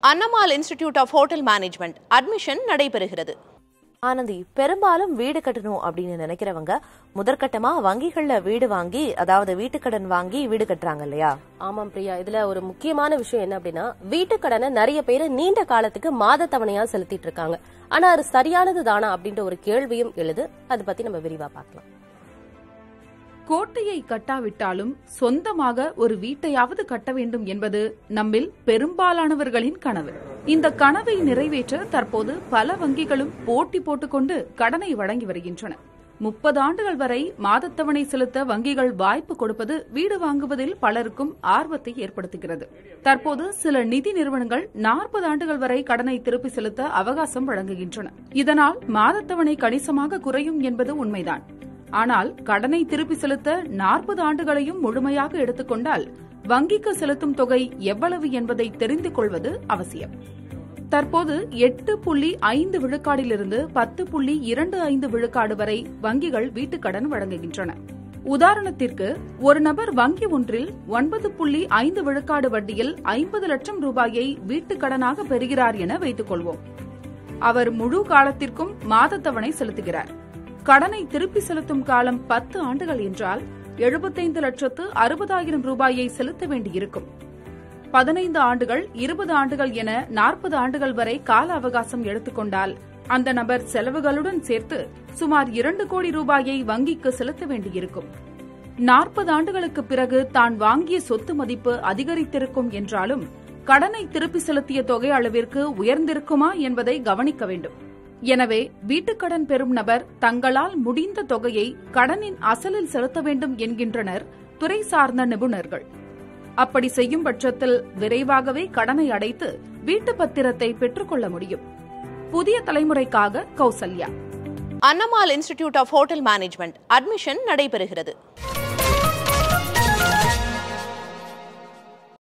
அன்னமால் institute of hotel management admission நடைபெறுகிறது ஆனந்தி பெரும்பாலும் வீடு கட்டணும் அப்படின்னு நினைக்கிறவங்க முதற்கட்டமா வங்கிகள்ல வீடு வாங்கி அதாவது வீட்டுக்கடன் வாங்கி வீடு கட்டுறாங்க இல்லையா ஆமாம் பிரியா இதுல ஒரு முக்கியமான விஷயம் என்ன அப்படின்னா வீட்டு கடனை நிறைய பேர் நீண்ட காலத்துக்கு மாத தவணையா செலுத்திட்டு இருக்காங்க ஆனா அது சரியானது தானா அப்படின்ற ஒரு கேள்வியும் எழுது அதை பத்தி நம்ம விரிவா பார்க்கலாம் கோட்டையை கட்டாவிட்டாலும் சொந்தமாக ஒரு வீட்டையாவது கட்ட வேண்டும் என்பது நம்மில் பெரும்பாலானவர்களின் கனவு இந்த கனவை நிறைவேற்ற தற்போது பல வங்கிகளும் போட்டி போட்டுக்கொண்டு கடனை வழங்கி வருகின்றன முப்பது ஆண்டுகள் வரை மாதத்தவணை செலுத்த வங்கிகள் வாய்ப்பு கொடுப்பது வீடு வாங்குவதில் பலருக்கும் ஆர்வத்தை ஏற்படுத்துகிறது தற்போது சில நிதி நிறுவனங்கள் நாற்பது ஆண்டுகள் வரை கடனை திருப்பி செலுத்த அவகாசம் வழங்குகின்றன இதனால் மாதத்தவணை கணிசமாக குறையும் என்பது உண்மைதான் ஆனால் கடனை திருப்பி செலுத்த நாற்பது ஆண்டுகளையும் முழுமையாக எடுத்துக்கொண்டால் வங்கிக்கு செலுத்தும் தொகை எவ்வளவு என்பதை தெரிந்து கொள்வது அவசியம் தற்போது எட்டு புள்ளி ஐந்து விழுக்காடிலிருந்து பத்து புள்ளி இரண்டு ஐந்து விழுக்காடு வரை வங்கிகள் வீட்டுக்கடன் வழங்குகின்றன உதாரணத்திற்கு ஒரு நபர் வங்கி ஒன்றில் ஒன்பது புள்ளி ஐந்து விழுக்காடு வட்டியில் ஐம்பது லட்சம் ரூபாயை வீட்டுக்கடனாக பெறுகிறார் என வைத்துக் கொள்வோம் அவர் முழு காலத்திற்கும் மாதத்தவணை செலுத்துகிறார் கடனை திருப்பி செலுத்தும் காலம் பத்து ஆண்டுகள் என்றால் எழுபத்தைந்து லட்சத்து அறுபதாயிரம் ரூபாயை செலுத்த வேண்டியிருக்கும் பதினைந்து ஆண்டுகள் இருபது ஆண்டுகள் என நாற்பது ஆண்டுகள் வரை கால அவகாசம் எடுத்துக்கொண்டால் அந்த நபர் செலவுகளுடன் சேர்த்து சுமார் இரண்டு கோடி ரூபாயை வங்கிக்கு செலுத்த வேண்டியிருக்கும் நாற்பது ஆண்டுகளுக்கு பிறகு தான் வாங்கிய சொத்து மதிப்பு அதிகரித்திருக்கும் என்றாலும் கடனை திருப்பி செலுத்திய தொகை அளவிற்கு உயர்ந்திருக்குமா என்பதை கவனிக்க வேண்டும் எனவே வீட்டுக்கடன் பெறும் நபர் தங்களால் முடிந்த தொகையை கடனின் அசலில் செலுத்த வேண்டும் என்கின்றனர் துறை சார்ந்த நிபுணர்கள் அப்படி செய்யும் பட்சத்தில் விரைவாகவே கடனை அடைத்து வீட்டு பத்திரத்தை பெற்றுக்கொள்ள முடியும் புதிய தலைமுறைக்காக Kausalya Annamal institute of hotel management admission நடைபெறுகிறது